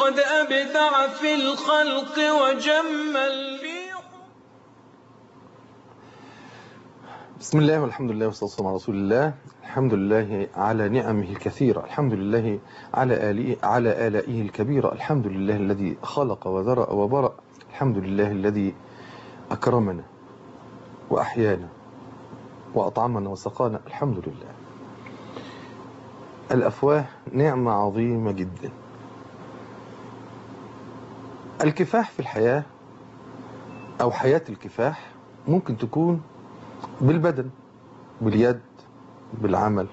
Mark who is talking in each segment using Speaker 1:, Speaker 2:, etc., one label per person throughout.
Speaker 1: قد أبدع في الخلق وجمل في
Speaker 2: بسم الله والحمد لله والصلاة والسلام على رسول الله الحمد لله على نعمه الكثيرة الحمد لله على آله على آلائه الكبيرة الحمد لله الذي خلق وذرأ وبرأ الحمد لله الذي أكرمنا وأحيانا وأطعمنا وسقانا الحمد لله الأفواه نعمة عظيمة جدا الكفاح في الحياة أو حياة الكفاح ممكن تكون بالبدن باليد بالعمل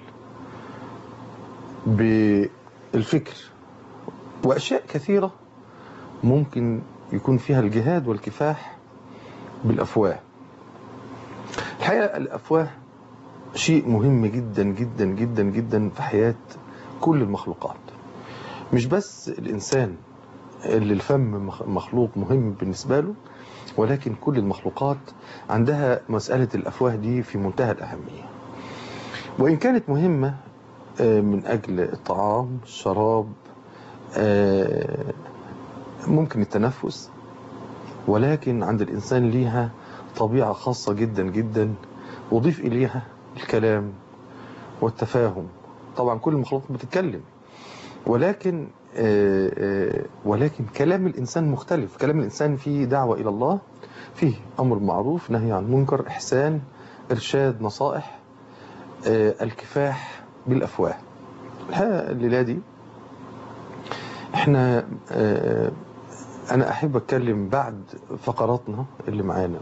Speaker 2: بالفكر وأشياء كثيرة ممكن يكون فيها الجهاد والكفاح بالأفواه الحقيقة الأفواه شيء مهم جدا جدا جدا جدا في حياة كل المخلوقات مش بس الإنسان اللي الفم مخلوق مهم بالنسبة له ولكن كل المخلوقات عندها مسألة الأفواه دي في منتهى الأهمية وإن كانت مهمة من أجل الطعام الشراب ممكن التنفس ولكن عند الإنسان ليها طبيعة خاصة جدا جدا وضيف إليها الكلام والتفاهم طبعا كل المخلوقات بتتكلم ولكن ولكن كلام الإنسان مختلف كلام الإنسان فيه دعوة إلى الله فيه أمر معروف نهي عن منكر إحسان إرشاد نصائح الكفاح بالأفواه الليلة دي احنا أنا أحب أتكلم بعد فقراتنا اللي معانا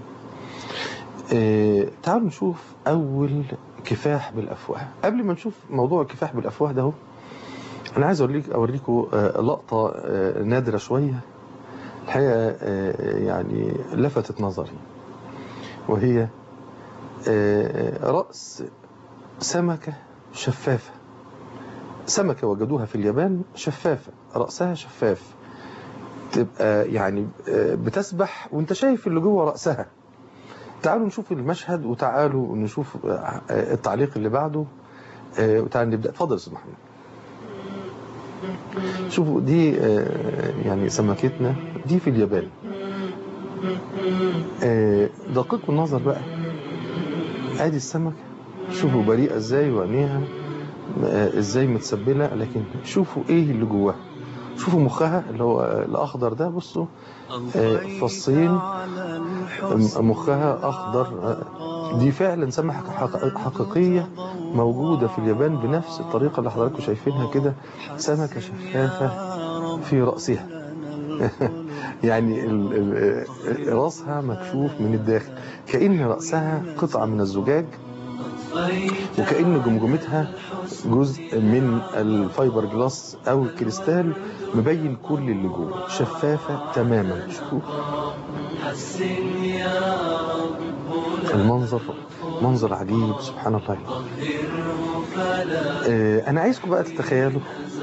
Speaker 2: تعالوا نشوف أول كفاح بالأفواه قبل ما نشوف موضوع الكفاح بالأفواه ده أنا عايز أوريك أوريكم لقطة نادرة شوية الحقيقة يعني لفتت نظري وهي رأس سمكة شفافة سمكة وجدوها في اليابان شفافة رأسها شفاف تبقى يعني بتسبح وانت شايف اللي جوه رأسها تعالوا نشوف المشهد وتعالوا نشوف التعليق اللي بعده وتعالوا نبدأ اتفضل يا استاذ محمد شوفوا دي يعني سمكتنا دي في اليابان دقيقوا النظر بقى ادي السمكة شوفوا بريئة ازاي وعينيها ازاي متسبلة لكن شوفوا ايه اللي جواها شوفوا مخها اللي هو الاخضر ده بصوا فصين مخها اخضر دي فعلا سمكة حقيقية موجودة في اليابان بنفس الطريقة اللي حضراتكم شايفينها كده سمكة شفافة في رأسها يعني رأسها مكشوف من الداخل كأن رأسها قطعة من الزجاج وكأن جمجمتها جزء من الفايبر جلاس أو الكريستال مبين كل اللي جوه شفافة تماما شوفوا المنظر منظر عجيب سبحان الله آه أنا عايزكم بقى تتخيلوا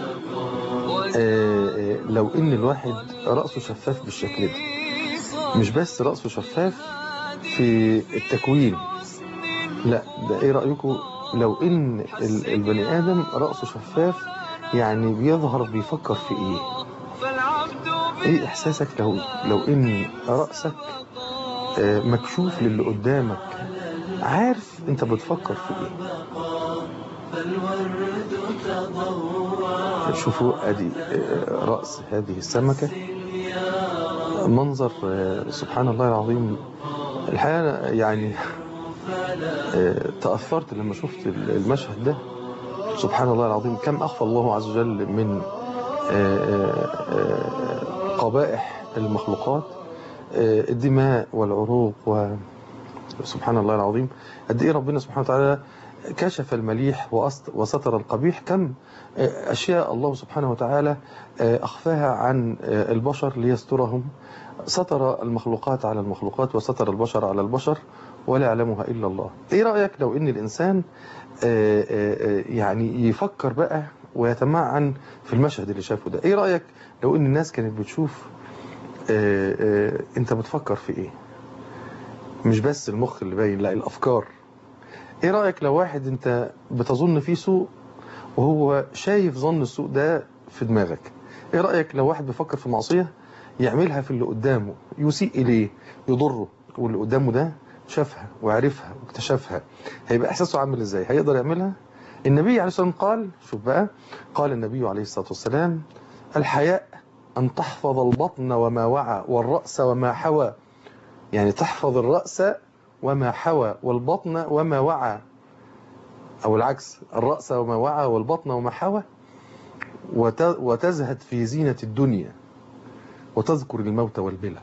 Speaker 2: آه لو إن الواحد رأسه شفاف بالشكل ده مش بس رأسه شفاف في التكوين لا ده ايه رأيكم لو ان البني ادم رأسه شفاف يعني بيظهر بيفكر في ايه ايه احساسك لو لو ان رأسك مكشوف للي قدامك عارف انت بتفكر في ايه شوفوا ادي رأس هذه السمكة منظر سبحان الله العظيم الحقيقة يعني تأثرت لما شفت المشهد ده سبحان الله العظيم كم أخفى الله عز وجل من قبائح المخلوقات الدماء والعروق وسبحان الله العظيم قد ايه ربنا سبحانه وتعالى كشف المليح وستر القبيح كم أشياء الله سبحانه وتعالى أخفاها عن البشر ليسترهم ستر المخلوقات على المخلوقات وستر البشر على البشر ولا يعلمها إلا الله إيه رأيك لو إن الإنسان يعني يفكر بقى ويتمعن في المشهد اللي شافه ده إيه رأيك لو إن الناس كانت بتشوف أنت بتفكر في إيه مش بس المخ اللي باين لا الأفكار إيه رأيك لو واحد أنت بتظن فيه سوء وهو شايف ظن السوء ده في دماغك ايه رايك لو واحد بيفكر في معصيه يعملها في اللي قدامه يسيء اليه يضره واللي قدامه ده شافها وعرفها واكتشفها هيبقى احساسه عامل ازاي هيقدر يعملها النبي عليه الصلاه والسلام قال شوف بقى قال النبي عليه الصلاه والسلام الحياء ان تحفظ البطن وما وعى والراس وما حوى يعني تحفظ الراس وما حوى والبطن وما وعى او العكس الراس وما وعى والبطن وما حوى وت- وتزهد في زينه الدنيا وتذكر الموت والبلى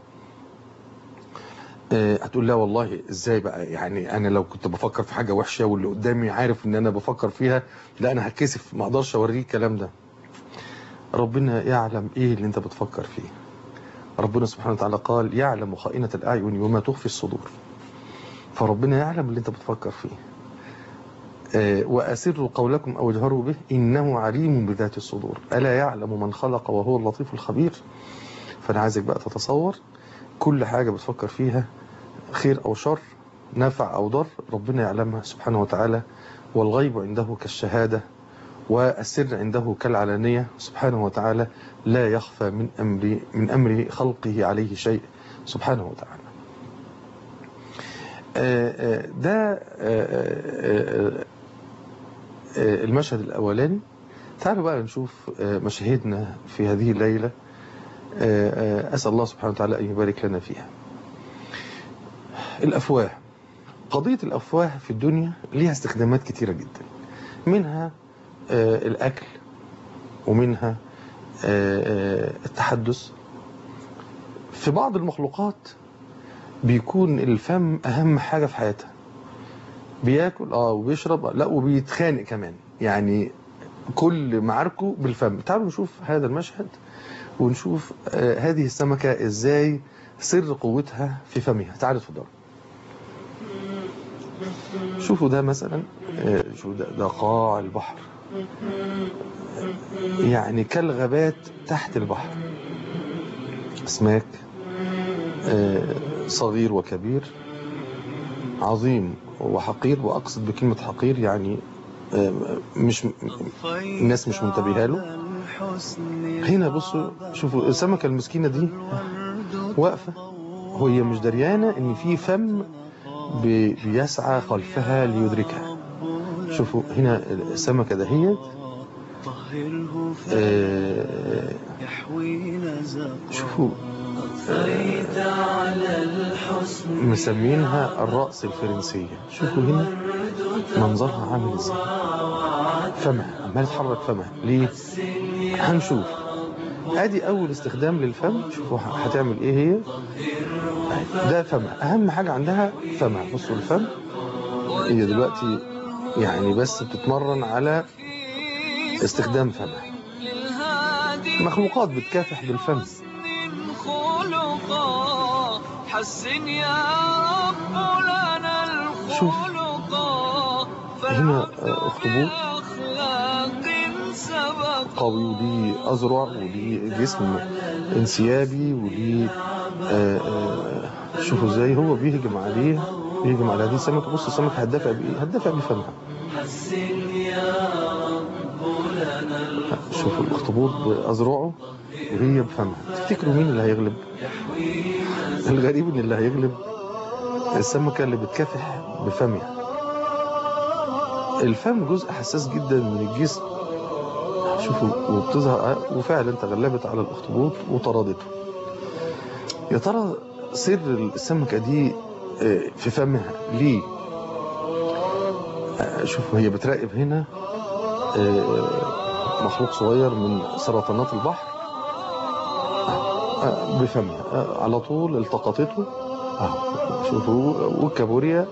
Speaker 2: آه، هتقول لا والله ازاي بقى يعني انا لو كنت بفكر في حاجه وحشه واللي قدامي عارف ان انا بفكر فيها لا انا هتكسف ما اقدرش اوريه الكلام ده ربنا يعلم ايه اللي انت بتفكر فيه ربنا سبحانه وتعالى قال يعلم خائنة الأعين وما تخفي الصدور فربنا يعلم اللي انت بتفكر فيه آه، وأسروا قولكم أو اجهروا به إنه عليم بذات الصدور ألا يعلم من خلق وهو اللطيف الخبير فأنا عايزك بقى تتصور كل حاجة بتفكر فيها خير أو شر نفع أو ضر ربنا يعلمها سبحانه وتعالى والغيب عنده كالشهادة والسر عنده كالعلانية سبحانه وتعالى لا يخفى من أمر من أمر خلقه عليه شيء سبحانه وتعالى آه، آه، ده آه، آه، آه، المشهد الأولاني تعالوا بقى نشوف آه، مشاهدنا في هذه الليلة آه، آه، أسأل الله سبحانه وتعالى أن يبارك لنا فيها الأفواه قضية الأفواه في الدنيا ليها استخدامات كتيرة جدا منها آه، الأكل ومنها آه، آه، التحدث في بعض المخلوقات بيكون الفم أهم حاجة في حياتها بياكل اه وبيشرب لا وبيتخانق كمان يعني كل معاركه بالفم تعالوا نشوف هذا المشهد ونشوف آه هذه السمكة ازاي سر قوتها في فمها تعالوا اتفضلوا شوفوا ده مثلا آه شوفوا ده, ده قاع البحر يعني كالغابات تحت البحر اسماك آه صغير وكبير عظيم وحقير واقصد بكلمه حقير يعني آه مش الناس مش منتبهه له هنا بصوا شوفوا السمكه المسكينه دي واقفه وهي مش دريانه ان في فم بي- بيسعى خلفها ليدركها شوفوا هنا السمكه دهيت آه، شوفوا مسمينها الرأس الفرنسية شوفوا هنا منظرها عامل ازاي فمها عمال تحرك فمها ليه هنشوف ادي اول استخدام للفم شوفوا هتعمل ايه هي ده فمها اهم حاجة عندها فمها بصوا الفم هي دلوقتي يعني بس بتتمرن على استخدام فمها مخلوقات بتكافح بالفم
Speaker 1: خلقا حسن يا رب لنا
Speaker 2: شوف.
Speaker 1: الخلقا
Speaker 2: هنا آه، اخطبوط
Speaker 1: أخلاق سبق
Speaker 2: قوي وليه أذرع وليه جسم انسيابي وليه آه، آه، شوفوا ازاي هو بيهجم عليه بيهجم على هذه السمكة بص السمكة هتدافع بإيه؟ هتدافع بفمها شوفوا الأخطبوط بأذرعه وهي بفمها تفتكروا مين اللي هيغلب؟ الغريب إن اللي هيغلب السمكة اللي بتكافح بفمها الفم جزء حساس جدا من الجسم شوفوا وبتظهر وفعلا تغلبت على الاخطبوط وطردته يا ترى سر السمكة دي آه، في فمها ليه آه، شوفوا هي بتراقب هنا آه، مخلوق صغير من سرطانات البحر آه، بفمها آه، على طول التقطته اهو شوفوا والكابوريا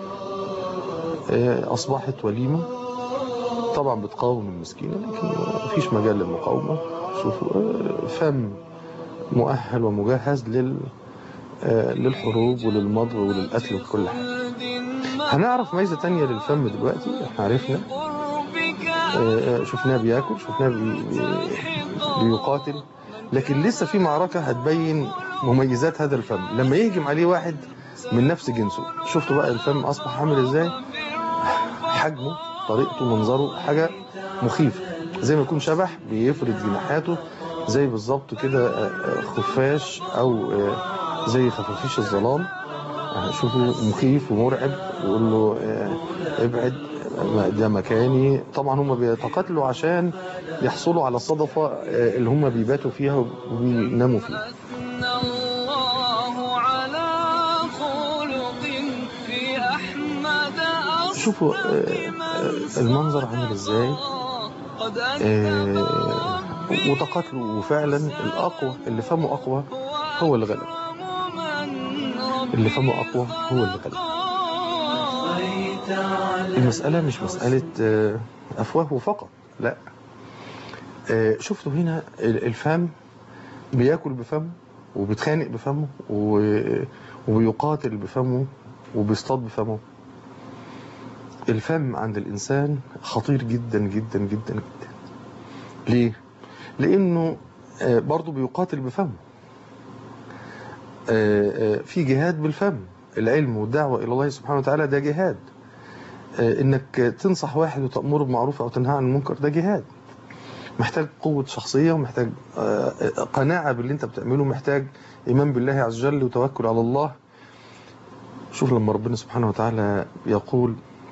Speaker 2: آه، اصبحت وليمه طبعا بتقاوم المسكينة لكن مفيش مجال للمقاومة شوفوا آه، فم مؤهل ومجهز لل آه، للحروب وللمضغ وللقتل وكل حاجة هنعرف ميزة تانية للفم دلوقتي احنا عرفنا
Speaker 1: قربك
Speaker 2: آه، آه، شفناه بياكل شفناه بي بي بيقاتل لكن لسه في معركة هتبين مميزات هذا الفم لما يهجم عليه واحد من نفس جنسه شفتوا بقى الفم أصبح عامل ازاي حجمه طريقته منظره حاجة مخيفة زي ما يكون شبح بيفرد جناحاته زي بالظبط كده آه، آه، خفاش او آه، زي خفافيش الظلام آه، شوفوا مخيف ومرعب يقول له آه، ابعد آه، ده مكاني طبعا هم بيتقاتلوا عشان يحصلوا على الصدفة آه، اللي هم بيباتوا فيها وبيناموا فيها
Speaker 1: أثنى الله على خلق في أحمد
Speaker 2: شوفوا آه، آه، المنظر عامل ازاي
Speaker 1: قد
Speaker 2: آه، وتقاتلوا وفعلا الأقوى اللي فمه أقوى هو اللي غلب اللي فمه أقوى هو اللي غلب المسألة مش مسألة آه، أفواه فقط لا آه، شفتوا هنا ال- الفم بياكل بفمه وبيتخانق بفمه و- وبيقاتل بفمه وبيصطاد بفمه الفم عند الإنسان خطير جدا جدا جدا جدا ليه؟ لأنه آه، برضه بيقاتل بفمه آه، آه، في جهاد بالفم العلم والدعوة إلى الله سبحانه وتعالى ده جهاد آه، إنك تنصح واحد وتأمره بالمعروف أو تنهى عن المنكر ده جهاد محتاج قوة شخصية ومحتاج آه، آه، قناعة باللي أنت بتعمله محتاج إيمان بالله عز وجل وتوكل على الله شوف لما ربنا سبحانه وتعالى يقول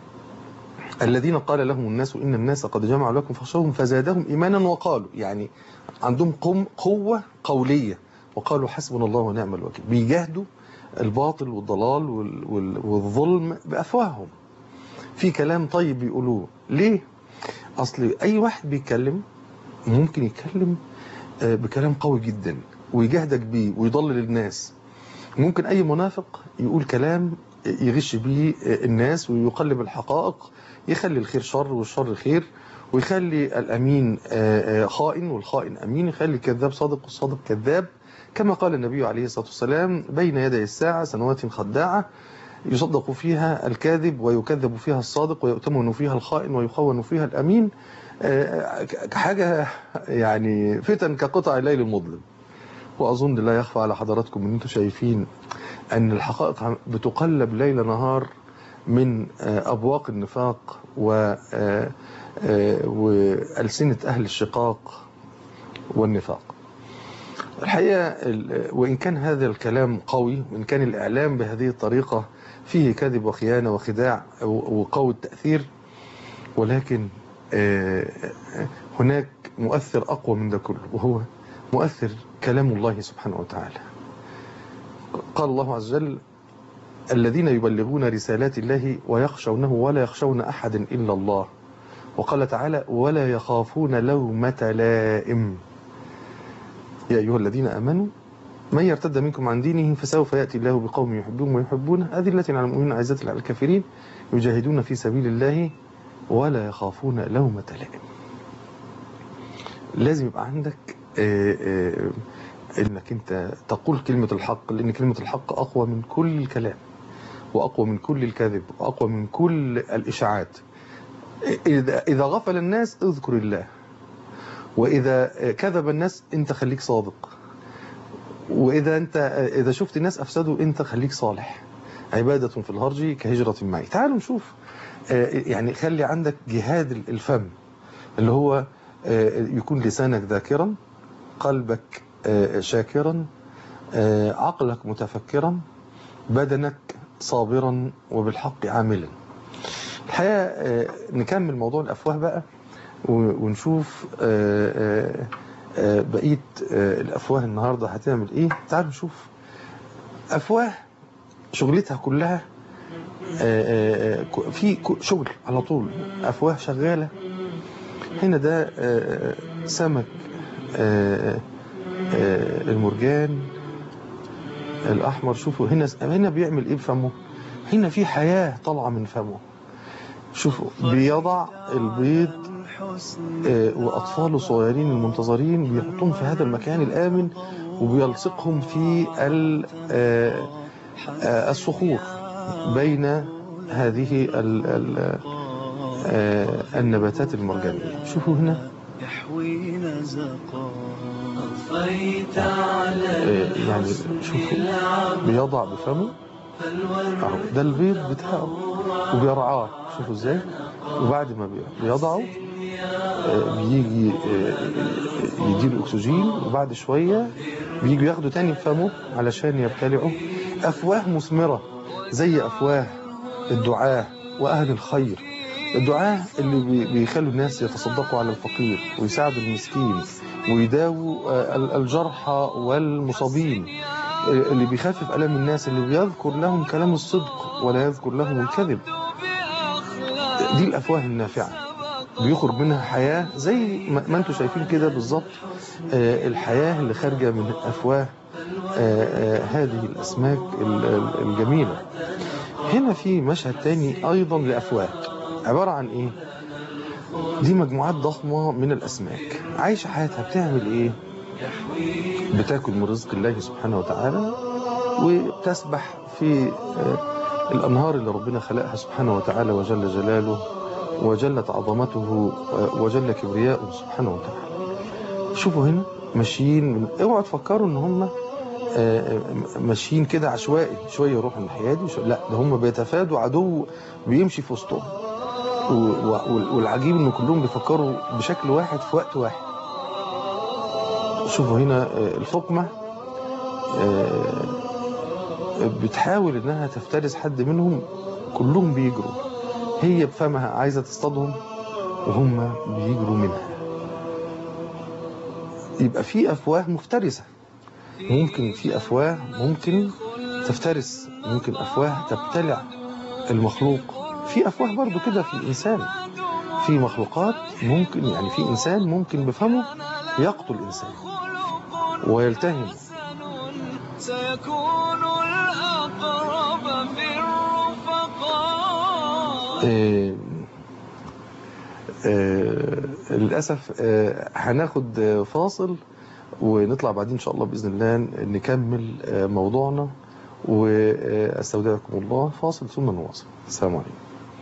Speaker 2: الذين قال لهم الناس إن الناس قد جمعوا لكم فاخشوهم فزادهم إيمانا وقالوا يعني عندهم قم قوة قولية وقالوا حسبنا الله ونعم الوكيل بيجاهدوا الباطل والضلال وال- وال- والظلم بأفواههم في كلام طيب بيقولوه ليه؟ أصل أي واحد بيتكلم ممكن يتكلم آه، بكلام قوي جدا ويجاهدك بيه ويضلل الناس ممكن أي منافق يقول كلام يغش بيه الناس ويقلب الحقائق يخلي الخير شر والشر خير ويخلي الأمين آه، آه، خائن والخائن أمين يخلي الكذاب صادق والصادق كذاب كما قال النبي عليه الصلاة والسلام بين يدي الساعة سنوات خداعة يصدق فيها الكاذب ويكذب فيها الصادق ويؤتمن فيها الخائن ويخون فيها الأمين آه، حاجة يعني فتن كقطع الليل المظلم وأظن لا يخفى على حضراتكم أن أنتم شايفين أن الحقائق بتقلب ليل نهار من آه، أبواق النفاق و آه، آه، وألسنة أهل الشقاق والنفاق الحقيقة ال- وإن كان هذا الكلام قوي وإن كان الإعلام بهذه الطريقة فيه كذب وخيانة وخداع و- وقوي التأثير ولكن آه، آه، هناك مؤثر أقوى من ده كله وهو مؤثر كلام الله سبحانه وتعالى قال الله عز وجل الذين يبلغون رسالات الله ويخشونه ولا يخشون أحدا إلا الله وقال تعالى ولا يخافون لومة لائم يا أيها الذين آمنوا من يرتد منكم عن دينه فسوف يأتي الله بقوم يحبون ويحبونه أذلة على المؤمنين عزة على الكافرين يجاهدون في سبيل الله ولا يخافون لومة لائم لازم يبقى عندك آه، آه، انك انت تقول كلمة الحق لان كلمة الحق اقوى من كل الكلام واقوى من كل الكذب واقوى من كل الاشاعات اذا اذا غفل الناس اذكر الله واذا كذب الناس انت خليك صادق واذا انت اذا شفت الناس افسدوا انت خليك صالح عبادة في الهرج كهجرة معي تعالوا نشوف آه، يعني خلي عندك جهاد الفم اللي هو آه، يكون لسانك ذاكرا قلبك آه، شاكرا آه، عقلك متفكرا بدنك صابرا وبالحق عاملا الحقيقة آه، نكمل موضوع الأفواه بقى و- ونشوف آه، آه، آه، بقية آه، الأفواه النهاردة هتعمل إيه تعالوا نشوف أفواه شغلتها كلها آه، آه، ك- في ك- شغل على طول أفواه شغالة هنا ده آه، سمك آه، آه، المرجان الأحمر شوفوا هنا هنا بيعمل إيه بفمه هنا في حياة طالعة من فمه شوفوا بيضع البيض آه، وأطفاله الصغيرين المنتظرين بيحطهم في هذا المكان الآمن وبيلصقهم في ال- آه، آه، الصخور بين هذه ال- ال- آه، النباتات المرجانية شوفوا هنا
Speaker 1: يحوي نزقا أضفيت على
Speaker 2: آه، يعني شوفوا بيضع بفمه اهو ده البيض بتاعه وبيرعاه شوفوا ازاي وبعد ما بي- بيضعه آه، بيجي آه، يديله اكسجين وبعد شويه بيجوا ياخدوا تاني فمه علشان يبتلعوا افواه مثمره زي افواه الدعاه واهل الخير الدعاه اللي بي- بيخلوا الناس يتصدقوا على الفقير ويساعدوا المسكين ويداووا آه، ال- الجرحى والمصابين آه، اللي بيخفف الام الناس اللي بيذكر لهم كلام الصدق ولا يذكر لهم الكذب دي الافواه النافعه بيخرج منها حياه زي ما ما انتم شايفين كده بالظبط آه، الحياه اللي خارجه من افواه آه، آه، هذه الاسماك ال- ال- الجميله هنا في مشهد تاني ايضا لافواه عباره عن ايه دي مجموعات ضخمه من الاسماك عايشه حياتها بتعمل ايه بتاكل من رزق الله سبحانه وتعالى وتسبح في آه، الأنهار اللي ربنا خلقها سبحانه وتعالى وجل جلاله وجلت عظمته آه، وجل كبرياؤه سبحانه وتعالى شوفوا هنا ماشيين من اوعوا تفكروا ان هم آه، ماشيين كده عشوائي شويه يروحوا الناحيه دي وشوية- لا ده هم بيتفادوا عدو بيمشي في وسطهم و- و- والعجيب ان كلهم بيفكروا بشكل واحد في وقت واحد شوفوا هنا آه، الفقمه آه، بتحاول انها تفترس حد منهم كلهم بيجروا هي بفمها عايزه تصطادهم وهم بيجروا منها يبقى في افواه مفترسه ممكن في افواه ممكن تفترس ممكن افواه تبتلع المخلوق في افواه برضو كده في الانسان في مخلوقات ممكن يعني في انسان ممكن بفمه يقتل انسان ويلتهم
Speaker 1: سيكون الأقرب في الرفقاء
Speaker 2: آه، آه، للأسف آه، هناخد آه، فاصل ونطلع بعدين إن شاء الله بإذن الله نكمل آه، موضوعنا وأستودعكم الله فاصل ثم نواصل السلام عليكم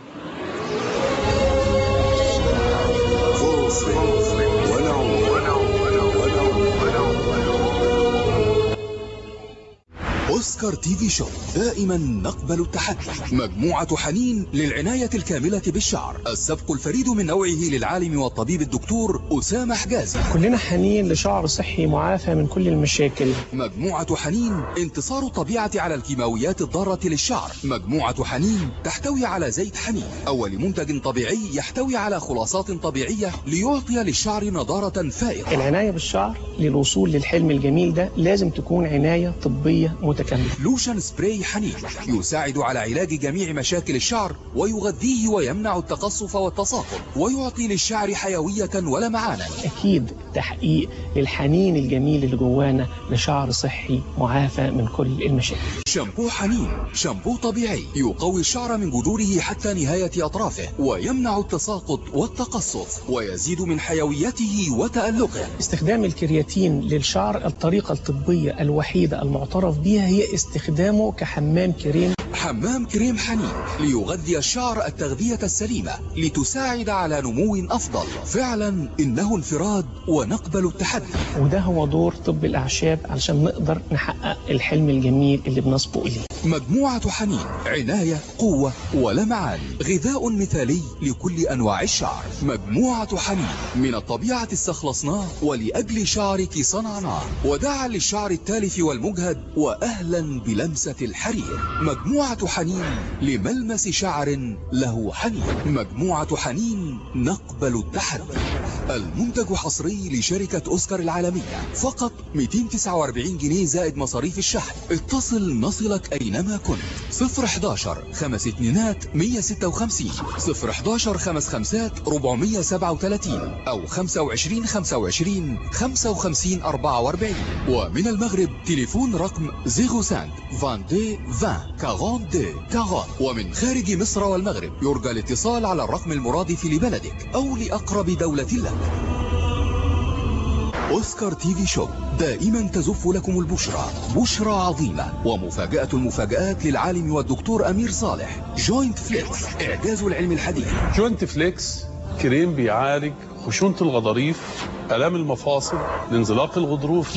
Speaker 3: أوسكار تي في شو دائما نقبل التحدي مجموعة حنين للعناية الكاملة بالشعر السبق الفريد من نوعه للعالم والطبيب الدكتور أسامة حجازي
Speaker 4: كلنا حنين لشعر صحي معافى من كل المشاكل
Speaker 3: مجموعة حنين انتصار الطبيعة على الكيماويات الضارة للشعر مجموعة حنين تحتوي على زيت حنين أول منتج طبيعي يحتوي على خلاصات طبيعية ليعطي للشعر نضارة فائقة
Speaker 4: العناية بالشعر للوصول للحلم الجميل ده لازم تكون عناية طبية متكاملة
Speaker 3: لوشن سبراي حنين يساعد على علاج جميع مشاكل الشعر ويغذيه ويمنع التقصف والتساقط ويعطي للشعر حيوية ولمعانا
Speaker 4: أكيد تحقيق للحنين الجميل اللي جوانا لشعر صحي معافى من كل المشاكل
Speaker 3: شامبو حنين شامبو طبيعي يقوي الشعر من جذوره حتى نهاية أطرافه ويمنع التساقط والتقصف ويزيد من حيويته وتألقه
Speaker 4: استخدام الكرياتين للشعر الطريقة الطبية الوحيدة المعترف بها هي استخدامه كحمام كريم
Speaker 3: حمام كريم حنين ليغذي الشعر التغذية السليمة لتساعد على نمو أفضل فعلا إنه انفراد ونقبل التحدي
Speaker 4: وده هو دور طب الأعشاب علشان نقدر نحقق الحلم الجميل اللي بنسبق إليه
Speaker 3: مجموعة حنين عناية قوة ولمعان غذاء مثالي لكل أنواع الشعر مجموعة حنين من الطبيعة استخلصناه ولأجل شعرك صنعناه وداعا للشعر التالف والمجهد وأهلا بلمسة الحرير مجموعة حنين لملمس شعر له حنين مجموعة حنين نقبل التحدي المنتج حصري لشركة أوسكار العالمية فقط 249 جنيه زائد مصاريف الشحن اتصل نصلك أينما كنت 011 خمس اتنينات 156 011 خمس خمسات 437 أو 25 25 55 44 ومن المغرب تليفون رقم 05 22 20 42 40 ومن خارج مصر والمغرب يرجى الاتصال على الرقم المرادف لبلدك أو لأقرب دولة لك أوسكار تي في شوب دائما تزف لكم البشرى بشرى عظيمة ومفاجأة المفاجآت للعالم والدكتور أمير صالح جوينت فليكس إعجاز العلم الحديث
Speaker 5: جوينت فليكس كريم بيعالج خشونة الغضاريف آلام المفاصل الانزلاق الغضروفي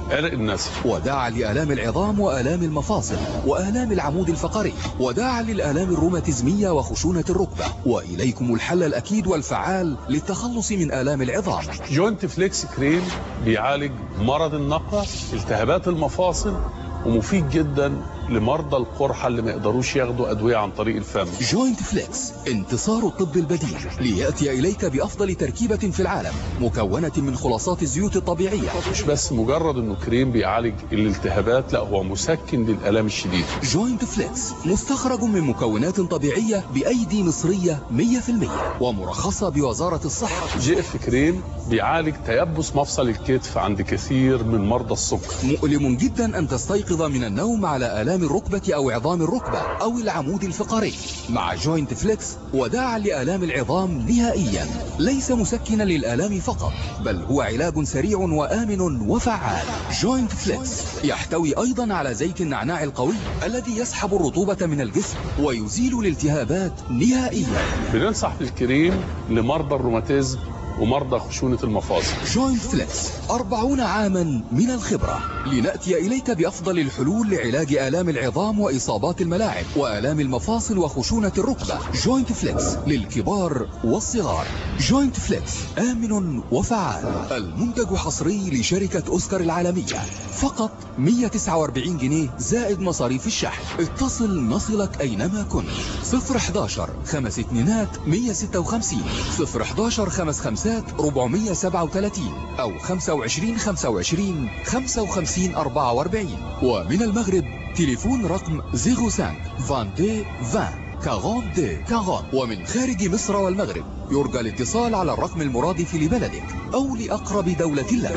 Speaker 5: عرق النسف
Speaker 3: وداعا لآلام العظام وآلام المفاصل وآلام العمود الفقري وداعا للآلام الروماتيزمية وخشونة الركبة وإليكم الحل الأكيد والفعال للتخلص من آلام العظام
Speaker 5: جوينت فليكس كريم بيعالج مرض النقرة التهابات المفاصل ومفيد جدا لمرضى القرحة اللي ما يقدروش ياخدوا أدوية عن طريق الفم
Speaker 3: جوينت فليكس انتصار الطب البديل ليأتي إليك بأفضل تركيبة في العالم مكونة من خلاصات الزيوت الطبيعية
Speaker 5: مش بس مجرد انه كريم بيعالج الالتهابات لا هو مسكن للآلام الشديدة
Speaker 3: جوينت فليكس مستخرج من مكونات طبيعية بأيدي مصرية 100% ومرخصة بوزارة الصحة
Speaker 5: جي اف كريم بيعالج تيبس مفصل الكتف عند كثير من مرضى السكر
Speaker 3: مؤلم جدا أن تستيقظ من النوم على آلام الركبة أو عظام الركبة أو العمود الفقري مع جوينت فليكس وداعا لآلام العظام نهائيا ليس مسكنا للآلام فقط بل هو علاج سريع وآمن وفعال جوينت فليكس يحتوي أيضا على زيت النعناع القوي الذي يسحب الرطوبة من الجسم ويزيل الالتهابات نهائيا
Speaker 5: بننصح بالكريم لمرضى الروماتيزم ومرضى خشونة المفاصل
Speaker 3: جوينت فليكس أربعون عاما من الخبرة لنأتي إليك بأفضل الحلول لعلاج آلام العظام وإصابات الملاعب وآلام المفاصل وخشونة الركبة جوينت فليكس للكبار والصغار جوينت فليكس آمن وفعال المنتج حصري لشركة أوسكار العالمية فقط 149 جنيه زائد مصاريف الشحن اتصل نصلك أينما كنت 011 خمس اتنينات 156 011 خمس خمسات 437 أو 25 25 55 44 ومن المغرب تليفون رقم 05 22 20 42 40 ومن خارج مصر والمغرب يرجى الاتصال على الرقم المرادف لبلدك أو لأقرب دولة لك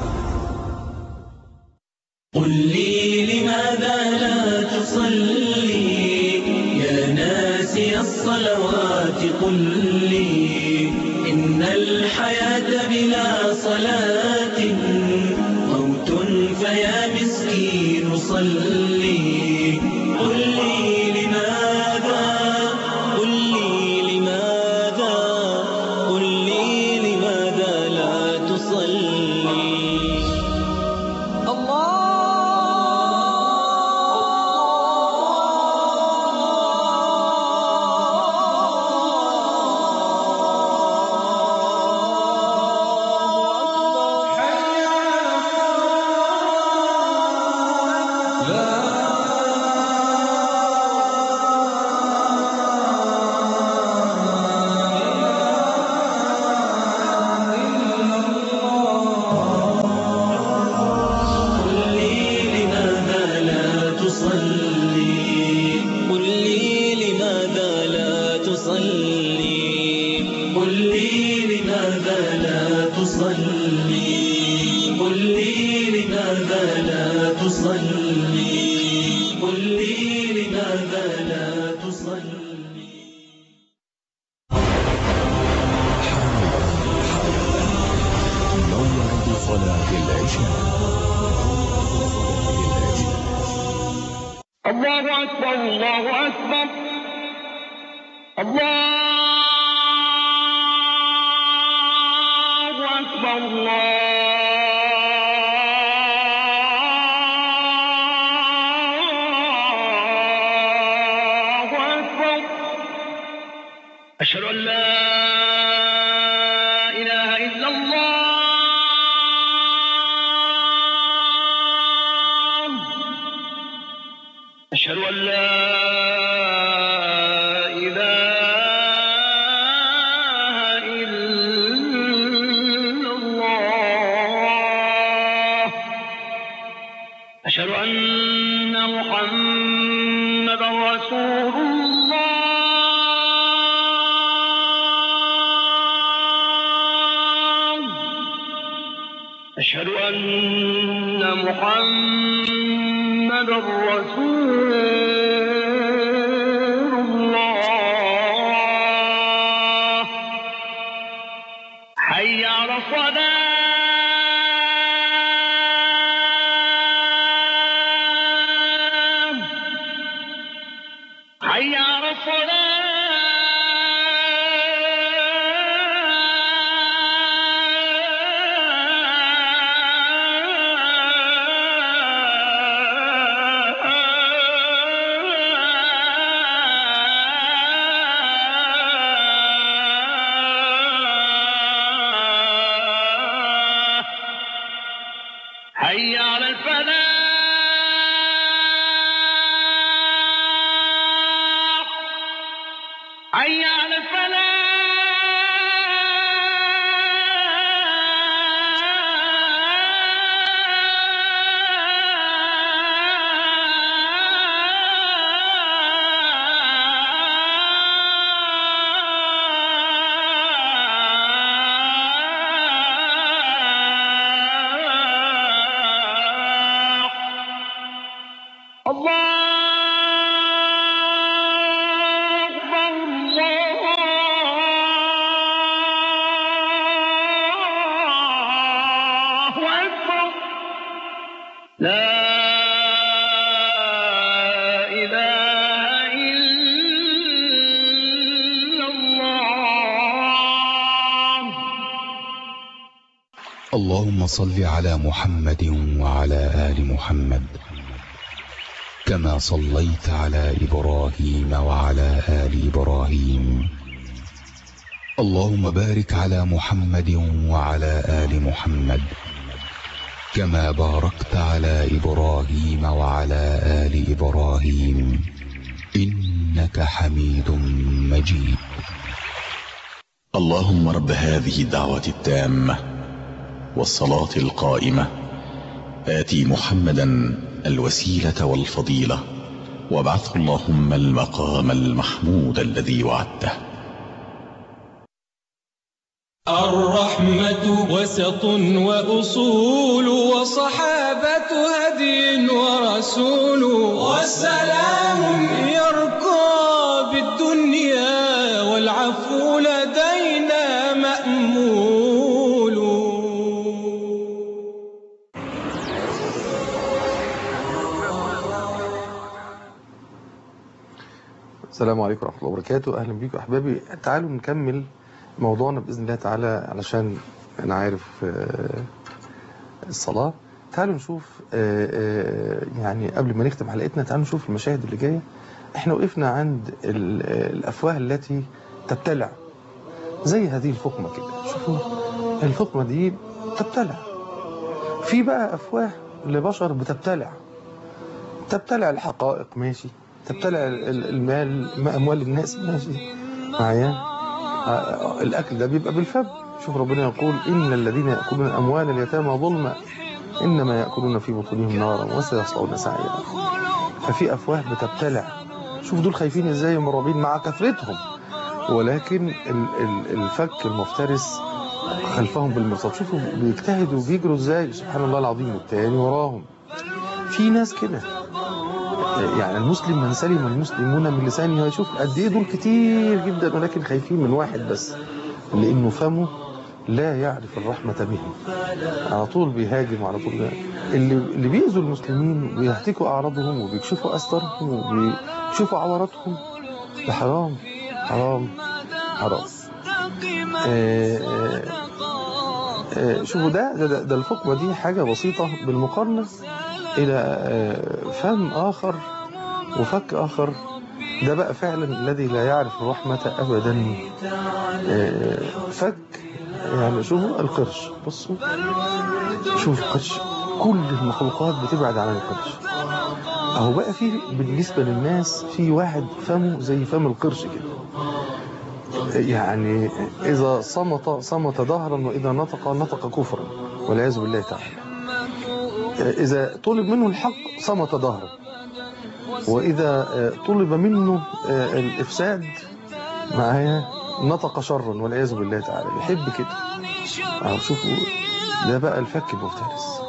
Speaker 1: قل لي لماذا لا تصلي يا ناسي الصلوات قل لي إن الحياة بلا صلاة موت فيا مسكين صلي قل لي لماذا قل لي لماذا قل لي لماذا لا تصلي قل لي لماذا لا تصلي قل لي لماذا لا تصلي قل لي لماذا لا تصلي قل لي لماذا لا تصلي قل لي لماذا لا تصلي
Speaker 3: موعد صلاة العشاء
Speaker 6: الله أكبر الله أكبر الله أكبر الله أكبر أشهد أن لا إله إلا الله أشهد أن لا إله إلا الله أشهد أن محمدا رسول الله أشهد أن محمدا رسول الله حي على الصلاة حي على لا إله إلا الله
Speaker 3: اللهم صل على محمد وعلى آل محمد كما صليت على إبراهيم وعلى آل إبراهيم اللهم بارك على محمد وعلى آل محمد كما باركت على إبراهيم وعلى آل إبراهيم إنك حميد مجيد
Speaker 7: اللهم رب هذه الدعوة التامة والصلاة القائمة آتي محمدا الوسيلة والفضيلة وابعثه اللهم المقام المحمود الذي وعدته
Speaker 1: الرحمة وسط وأصول وصحابة هدي ورسول والسلام يرقى بالدنيا والعفو لدينا مأمول
Speaker 2: السلام عليكم ورحمة الله وبركاته أهلا بيكم أحبابي تعالوا نكمل موضوعنا بإذن الله تعالى علشان أنا عارف آه، الصلاة تعالوا نشوف آه، آه، يعني قبل ما نختم حلقتنا تعالوا نشوف المشاهد اللي جاية احنا وقفنا عند ال- الأفواه التي تبتلع زي هذه الفقمة كده شوفوا الفقمة دي تبتلع في بقى أفواه لبشر بتبتلع تبتلع الحقائق ماشي تبتلع ال- ال- المال ما أموال الناس ماشي معايا آه، الأكل ده بيبقى بالفم شوف ربنا يقول إن الذين يأكلون أموال اليتامى ظلما إنما يأكلون في بطونهم نارا وسيصلون سعيرا ففي أفواه بتبتلع شوف دول خايفين إزاي مرعوبين مع كثرتهم ولكن ال- ال- الفك المفترس خلفهم بالمرصاد شوفوا بيجتهدوا وبيجروا ازاي سبحان الله العظيم والتاني وراهم في ناس كده يعني المسلم من سلم المسلمون من لسانه هيشوف قد ايه دول كتير جدا ولكن خايفين من واحد بس لانه فمه لا يعرف الرحمة بهم على طول بيهاجم وعلى طول اللي اللي بيأذوا المسلمين ويهتكوا أعراضهم وبيكشفوا أسترهم وبيكشفوا عوراتهم ده حرام حرام حرام آه، آه، آه، شوفوا ده ده, ده, ده الفقمة دي حاجة بسيطة بالمقارنة إلى آه، فم آخر وفك آخر ده بقى فعلا الذي لا يعرف الرحمة أبدا آه، فك يعني شوفوا القرش بصوا شوفوا القرش كل المخلوقات بتبعد عن القرش أهو بقى في بالنسبة للناس في واحد فمه زي فم القرش كده يعني إذا صمت صمت ظهرا وإذا نطق نطق كفرا والعياذ بالله تعالى إذا طلب منه الحق صمت ظهرا وإذا طلب منه الإفساد معايا نطق شرا والعياذ بالله تعالى يحب كده أهو شوفوا ده بقى الفك المفترس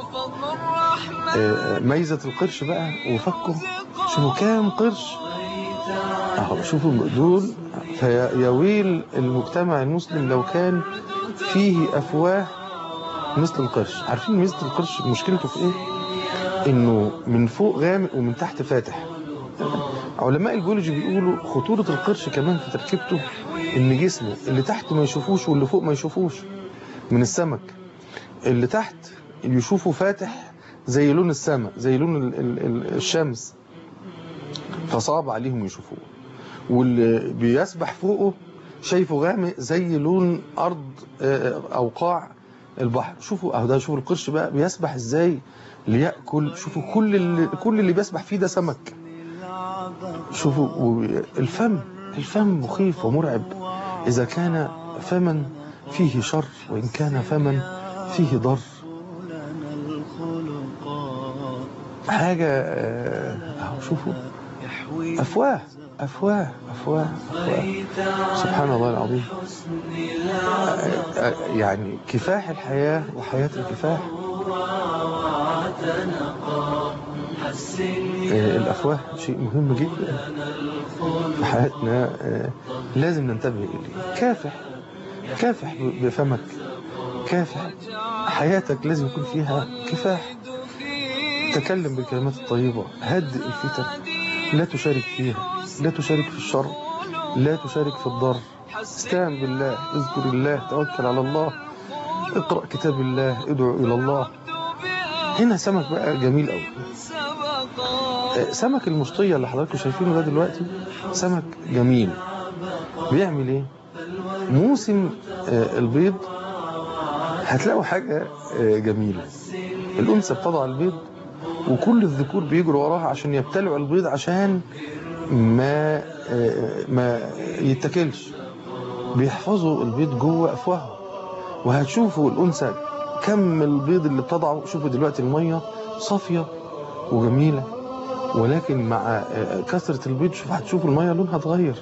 Speaker 2: ميزة القرش بقى وفكه شوفوا كام قرش اهو شوفوا دول فيا ويل المجتمع المسلم لو كان فيه افواه مثل القرش عارفين ميزه القرش مشكلته في ايه انه من فوق غامق ومن تحت فاتح علماء الجيولوجي بيقولوا خطورة القرش كمان في تركيبته ان جسمه اللي تحت ما يشوفوش واللي فوق ما يشوفوش من السمك اللي تحت يشوفه فاتح زي لون السماء زي لون ال ال الشمس فصعب عليهم يشوفوه واللي بيسبح فوقه شايفه غامق زي لون ارض او قاع البحر شوفوا اهو ده شوفوا القرش بقى بيسبح ازاي ليأكل شوفوا كل اللي كل اللي بيسبح فيه ده سمك شوفوا الفم الفم مخيف ومرعب اذا كان فما فيه شر وان كان فما فيه ضر حاجة اهو شوفوا أفواه أفواه أفواه أفواه سبحان الله العظيم يعني كفاح الحياة وحياة الكفاح الأفواه شيء مهم جدا في حياتنا لازم ننتبه إليه كافح كافح بفمك كافح حياتك لازم يكون فيها كفاح تكلم بالكلمات الطيبة هدئ الفتن لا تشارك فيها لا تشارك في الشر لا تشارك في الضر استعن بالله اذكر الله توكل على الله اقرأ كتاب الله ادعو إلى الله هنا سمك بقى جميل قوي سمك المشطية اللي حضراتكم شايفينه ده دلوقتي سمك جميل بيعمل ايه موسم آه، البيض هتلاقوا حاجة آه، جميلة الأنثى بتضع البيض وكل الذكور بيجروا وراها عشان يبتلعوا البيض عشان ما آه، ما يتاكلش بيحفظوا البيض جوه أفواههم وهتشوفوا الأنثى كم البيض اللي بتضعه شوفوا دلوقتي المية صافية وجميلة ولكن مع آه، كثرة البيض شوف هتشوفوا المية لونها اتغير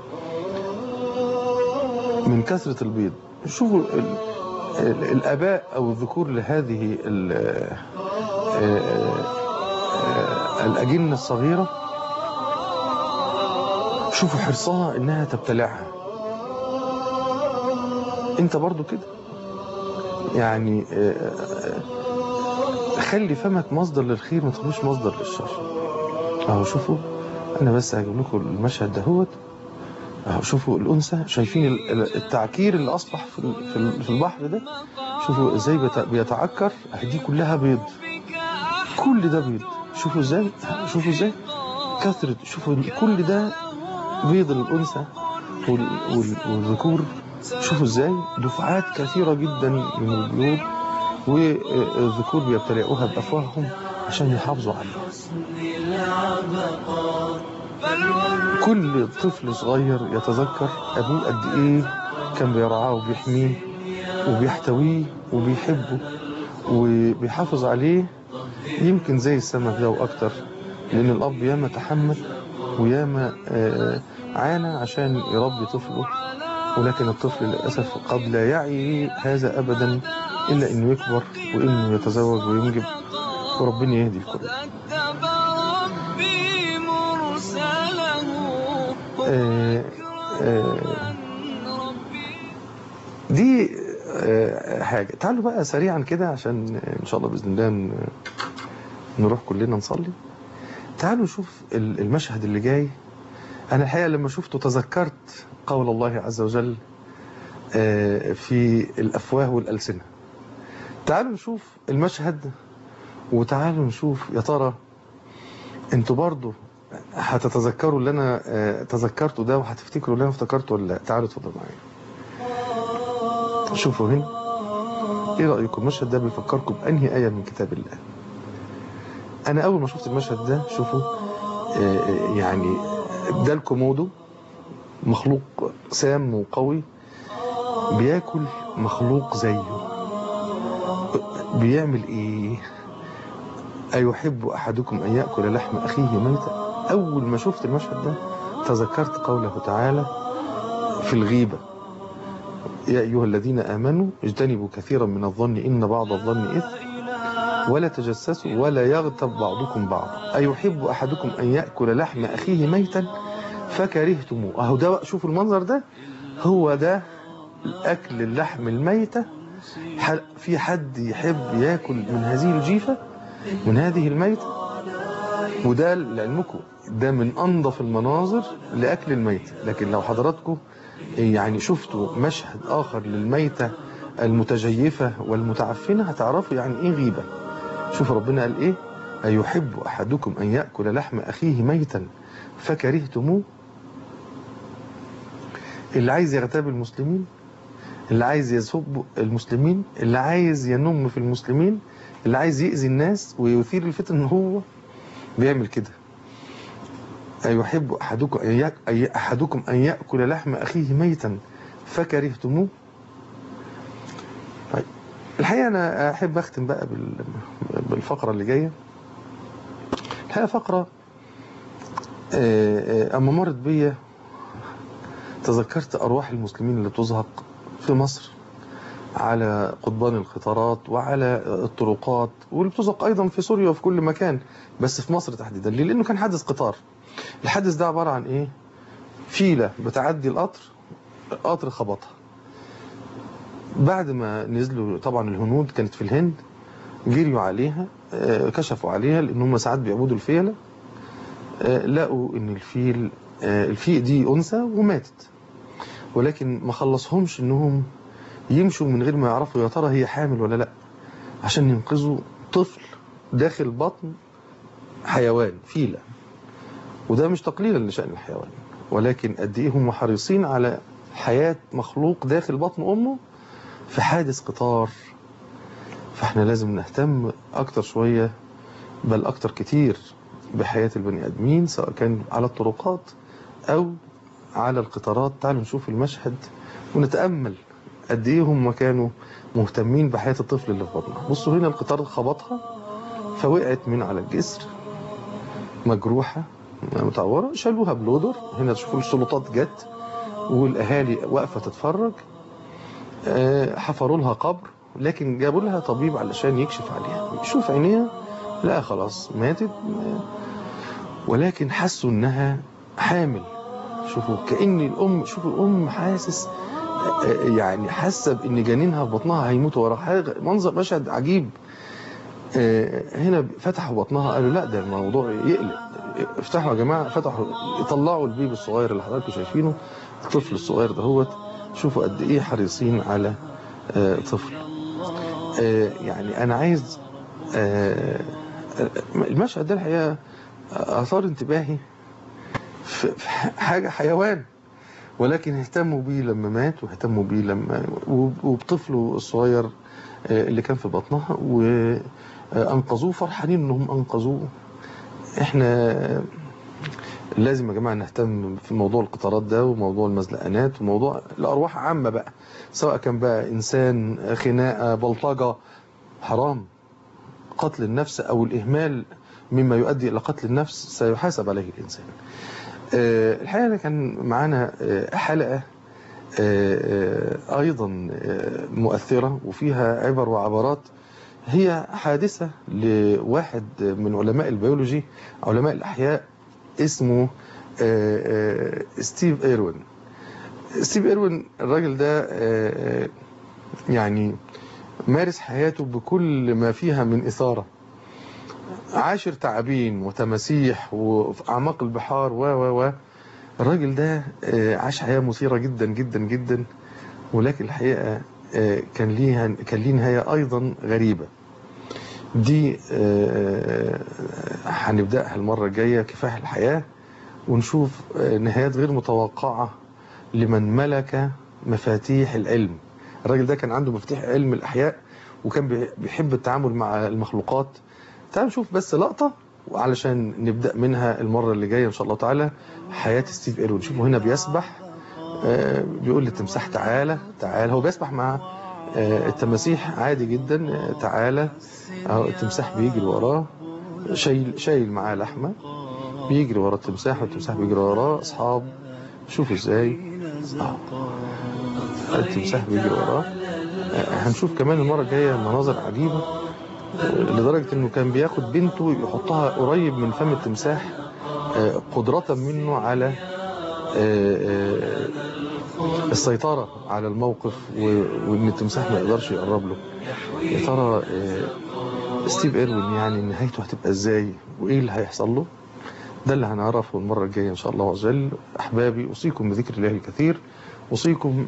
Speaker 2: من كثرة البيض شوفوا ال- ال- الآباء أو الذكور لهذه ال- آه، آه، الأجنة الصغيرة شوفوا حرصها إنها تبتلعها أنت برضو كده يعني آه، آه، خلي فمك مصدر للخير ما تخلوش مصدر للشر اهو شوفوا انا بس هجيب لكم المشهد دهوت اهو شوفوا الانثى شايفين ال- ال- التعكير اللي اصبح في ال- في ال- في البحر ده شوفوا ازاي بيت- بيتعكر أهي دي كلها بيض كل ده بيض شوفوا ازاي شوفوا ازاي كثرة شوفوا كل ده بيض الانثى وال- وال- والذكور شوفوا ازاي دفعات كثيرة جدا من البيوض والذكور بيبتلعوها بأفواههم عشان يحافظوا عليها كل طفل صغير يتذكر أبوه قد إيه كان بيرعاه وبيحميه وبيحتويه وبيحبه وبيحافظ عليه يمكن زي السمك ده وأكتر لأن الأب ياما تحمل وياما آه، عانى عشان يربي طفله ولكن الطفل للأسف قد لا يعي هذا أبدا إلا إنه يكبر وإنه يتزوج وينجب وربنا يهدي الكل
Speaker 1: كتب ربي مرسله
Speaker 2: آه، آه، دي آه، حاجة تعالوا بقى سريعا كده عشان إن شاء الله بإذن الله ن- نروح كلنا نصلي تعالوا نشوف ال- المشهد اللي جاي أنا الحقيقة لما شفته تذكرت قول الله عز وجل آه، في الأفواه والألسنة تعالوا نشوف المشهد وتعالوا نشوف يا ترى انتوا برضو هتتذكروا اللي انا آه، تذكرته ده وهتفتكروا اللي انا افتكرته ولا لا تعالوا اتفضلوا معايا شوفوا هنا ايه رايكم المشهد ده بيفكركم بانهي ايه من كتاب الله انا اول ما شفت المشهد ده شوفوا آه، آه، يعني ده الكومودو مخلوق سام وقوي بياكل مخلوق زيه بيعمل ايه أيحب أحدكم أن يأكل لحم أخيه ميتا أول ما شفت المشهد ده تذكرت قوله تعالى في الغيبة يا أيها الذين آمنوا اجتنبوا كثيرا من الظن إن بعض الظن إثم ولا تجسسوا ولا يغتب بعضكم بعضا أيحب أحدكم أن يأكل لحم أخيه ميتا فكرهتموه أهو ده بقى شوفوا المنظر ده هو ده أكل اللحم الميتة ح- في حد يحب ياكل من هذه الجيفة من هذه الميتة وده لعلمكم ده من أنظف المناظر لأكل الميتة لكن لو حضراتكم يعني شفتوا مشهد آخر للميتة المتجيفة والمتعفنة هتعرفوا يعني إيه غيبة شوف ربنا قال إيه أيحب أحدكم أن يأكل لحم أخيه ميتا فكرهتموه اللي عايز يغتاب المسلمين اللي عايز يسب المسلمين اللي عايز ينم في المسلمين اللي عايز يأذي الناس ويثير الفتن ان هو بيعمل كده أيحب أحدكم أن يأ- أي أحدكم أن يأكل لحم أخيه ميتا فكرهتموه طيب الحقيقة أنا أحب أختم بقى بال- بالفقرة اللي جاية الحقيقة فقرة آه، آه، أما مرت بيا تذكرت أرواح المسلمين اللي بتزهق في مصر على قضبان القطارات وعلى الطرقات واللي بتزهق أيضا في سوريا وفي كل مكان بس في مصر تحديدا ليه؟ لأنه كان حادث قطار الحادث ده عبارة عن إيه؟ فيلة بتعدي القطر قطر خبطها بعد ما نزلوا طبعا الهنود كانت في الهند جريوا عليها آه، كشفوا عليها لان هم ساعات بيعبدوا الفيله آه، لقوا ان الفيل آه، الفيل دي انثى وماتت ولكن ما خلصهمش انهم يمشوا من غير ما يعرفوا يا ترى هي حامل ولا لا عشان ينقذوا طفل داخل بطن حيوان فيلة وده مش تقليلا لشأن الحيوان ولكن قد ايه هم حريصين على حياة مخلوق داخل بطن أمه في حادث قطار فاحنا لازم نهتم أكتر شوية بل أكتر كتير بحياة البني آدمين سواء كان على الطرقات أو على القطارات تعالوا نشوف المشهد ونتأمل قد ايه هم كانوا مهتمين بحياة الطفل اللي في بطنها بصوا هنا القطار خبطها فوقعت من على الجسر مجروحة متعورة شالوها بلودر هنا تشوفوا السلطات جت والأهالي واقفة تتفرج آه، حفروا لها قبر لكن جابوا لها طبيب علشان يكشف عليها يشوف عينيها لا خلاص ماتت آه، ولكن حسوا انها حامل شوفوا كأن الأم شوفوا الأم حاسس آه، يعني حاسة بأن جنينها في بطنها هيموت وراها حاجة منظر مشهد عجيب آه، هنا فتحوا بطنها قالوا لا ده الموضوع يقلق افتحوا يا جماعة فتحوا يطلعوا البيبي الصغير اللي حضراتكم شايفينه الطفل الصغير دهوت شوفوا قد ايه حريصين على آه، طفل آه، يعني انا عايز آه، آه، المشهد ده الحقيقة اثار انتباهي في في حاجة حيوان ولكن اهتموا بيه لما مات واهتموا بيه لما وبطفله الصغير آه، اللي كان في بطنها وانقذوه فرحانين انهم انقذوه احنا لازم يا جماعه نهتم في موضوع القطارات ده وموضوع المزلقانات وموضوع الارواح عامه بقى سواء كان بقى انسان خناقه بلطجه حرام قتل النفس او الاهمال مما يؤدي الى قتل النفس سيحاسب عليه الانسان آه، الحقيقه أنا كان معانا آه، حلقه آه، آه، ايضا آه، مؤثره وفيها عبر وعبرات هي حادثه لواحد من علماء البيولوجي علماء الاحياء اسمه آه، آه، ستيف ايروين ستيف ايروين الراجل ده آه، آه، يعني مارس حياته بكل ما فيها من اثاره عاشر تعابين وتماسيح وفي اعماق البحار و و و الراجل ده آه، عاش حياه مثيره جدا جدا جدا ولكن الحقيقه آه، كان ليها كان ليه نهايه ايضا غريبه دي آه، هنبداها المره الجايه كفاح الحياه ونشوف آه، نهايات غير متوقعه لمن ملك مفاتيح العلم الراجل ده كان عنده مفتاح علم الاحياء وكان بي- بيحب التعامل مع المخلوقات تعالوا نشوف بس لقطه وعلشان نبدا منها المره اللي جايه ان شاء الله تعالى حياه ستيف ايرون شوفوا هنا بيسبح آه، بيقول للتمساح تعالى تعالى هو بيسبح مع آه، التماسيح عادي جدا آه، تعالى اهو التمساح بيجري وراه شايل شايل معاه لحمه بيجري ورا التمساح والتمساح بيجري وراه اصحاب شوفوا ازاي آه. التمساح بيجري وراه آه، هنشوف كمان المره الجايه مناظر عجيبه لدرجة انه كان بياخد بنته يحطها قريب من فم التمساح آه، قدرة منه على آه، آه، السيطرة على الموقف و- وان التمساح ما يقدرش يقرب له يا ترى آه، ستيف ايروين يعني نهايته هتبقى ازاي وايه اللي هيحصل له ده اللي هنعرفه المرة الجاية ان شاء الله عز وجل احبابي اوصيكم بذكر الله الكثير اوصيكم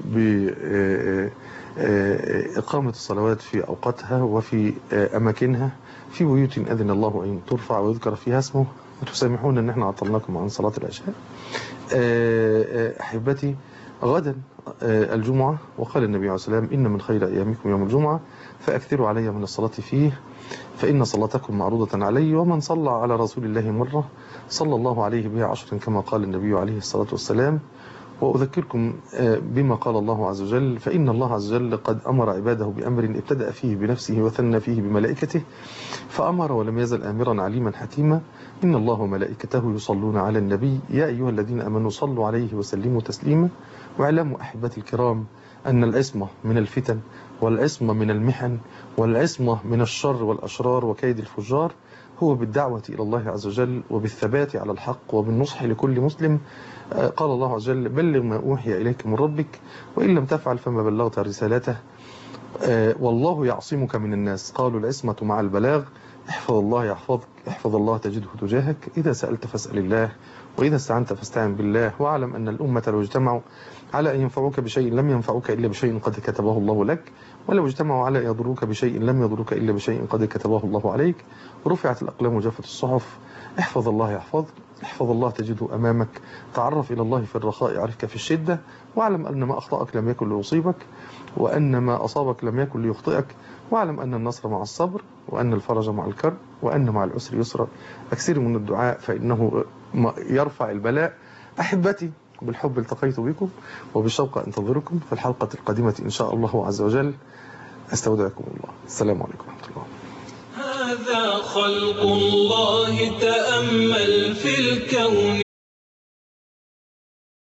Speaker 2: بإقامة الصلوات في أوقاتها وفي آه، أماكنها في بيوت أذن الله أن ترفع ويذكر فيها اسمه وتسامحون أن احنا عطلناكم عن صلاة العشاء آه، آه، أحبتي غدا آه، الجمعة وقال النبي عليه الصلاة والسلام إن من خير أيامكم يوم الجمعة فأكثروا علي من الصلاة فيه فإن صلاتكم معروضة علي ومن صلى على رسول الله مرة صلى الله عليه بها عشرا كما قال النبي عليه الصلاة والسلام وأذكركم آه، بما قال الله عز وجل فإن الله عز وجل قد أمر عباده بأمر ابتدأ فيه بنفسه وثنى فيه بملائكته فأمر ولم يزل آمرا عليما حكيما إن الله وملائكته يصلون على النبي يا أيها الذين أمنوا صلوا عليه وسلموا تسليما واعلموا أحبتي الكرام أن العصمة من الفتن والعصمة من المحن والعصمة من الشر والأشرار وكيد الفجار هو بالدعوة إلى الله عز وجل وبالثبات على الحق وبالنصح لكل مسلم آه، قال الله عز وجل بلغ ما أوحي إليك من ربك وإن لم تفعل فما بلغت رسالته آه، والله يعصمك من الناس قالوا العصمة مع البلاغ احفظ الله يحفظك احفظ الله تجده تجاهك إذا سألت فاسأل الله وإذا استعنت فاستعن بالله واعلم أن الأمة لو اجتمعوا على أن ينفعوك بشيء لم ينفعوك إلا بشيء قد كتبه الله لك ولو اجتمعوا على أن يضروك بشيء لم يضروك إلا بشيء قد كتبه الله عليك رفعت الأقلام وجفت الصحف احفظ الله يحفظك احفظ الله تجده أمامك تعرف إلى الله في الرخاء يعرفك في الشدة واعلم أن ما أخطأك لم يكن ليصيبك وأن ما أصابك لم يكن ليخطئك واعلم أن النصر مع الصبر وأن الفرج مع الكرب وأن مع العسر يسرا أكثر من الدعاء فإنه يرفع البلاء أحبتي بالحب التقيت بكم وبالشوق أنتظركم في الحلقة القادمة إن شاء الله عز وجل أستودعكم الله السلام عليكم ورحمة الله
Speaker 1: هذا خلق الله تأمل في الكون